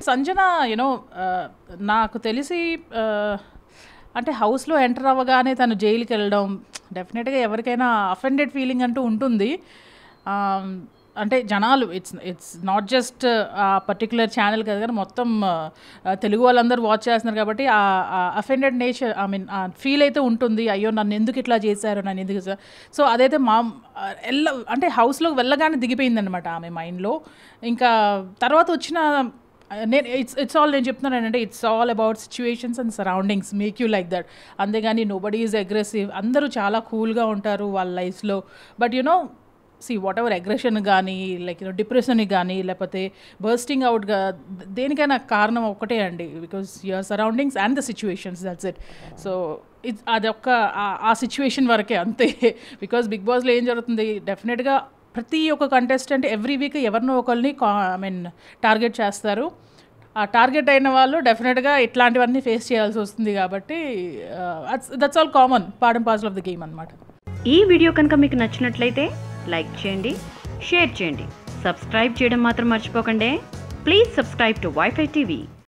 Sanjana you know నాకు తెలిసి uh, అంటే హౌస్లో ఎంటర్ అవ్వగానే తను జైలుకి వెళ్ళడం డెఫినెట్గా ఎవరికైనా అఫెండెడ్ ఫీలింగ్ అంటూ ఉంటుంది Um, అంటే జనాలు ఇట్స్ ఇట్స్ నాట్ జస్ట్ ఆ పర్టికులర్ ఛానల్ కదా కానీ మొత్తం uh, తెలుగు వాళ్ళందరూ వాచ్ చేస్తున్నారు కాబట్టి ఆ offended nature I mean feel అయితే ఉంటుంది అయ్యో నన్ను ఎందుకు ఇట్లా చేశారు నన్ను ఎందుకు చేశారు సో అదైతే మా ఎల్ల అంటే హౌస్లోకి వెళ్ళగానే దిగిపోయిందనమాట ఆమె మైండ్లో ఇంకా తర్వాత వచ్చిన నేను ఇట్స్ ఇట్స్ ఆల్ నేను చెప్తున్నాను ఏంటంటే it's all about situations and surroundings make you like that అంతేగాని నో బడీ ఈజ్ అగ్రెసివ్ అందరూ చాలా కూల్గా ఉంటారు వాళ్ళ లైఫ్లో but you know see whatever aggression కానీ లైక్ యూనో డిప్రెషన్కి కానీ లేకపోతే బర్స్టింగ్ అవుట్గా దేనికైనా కారణం ఒక్కటే అండి because your surroundings and the situations that's it so it's అది ఒక్క ఆ- ఆ సిచ్యువేషన్ వరకే అంతే బికాస్ బిగ్ బాస్లో ఏం జరుగుతుంది డెఫినెట్గా ప్రతి ఒక్క కంటెస్టెంట్ ఎవ్రీ వీక్ ఎవరినో ఒకరిని ఐ మీన్ టార్గెట్ చేస్తారు ఆ టార్గెట్ అయిన వాళ్ళు డెఫినెట్గా ఇట్లాంటివన్నీ ఫేస్ చేయాల్సి వస్తుంది కాబట్టి that's all common part and parcel of the game అనమాట ఈ వీడియో కనుక మీకు నచ్చినట్లయితే లైక్ చేయండి షేర్ చేయండి సబ్స్క్రైబ్ చేయడం మాత్రం మర్చిపోకండి please subscribe to WiFi TV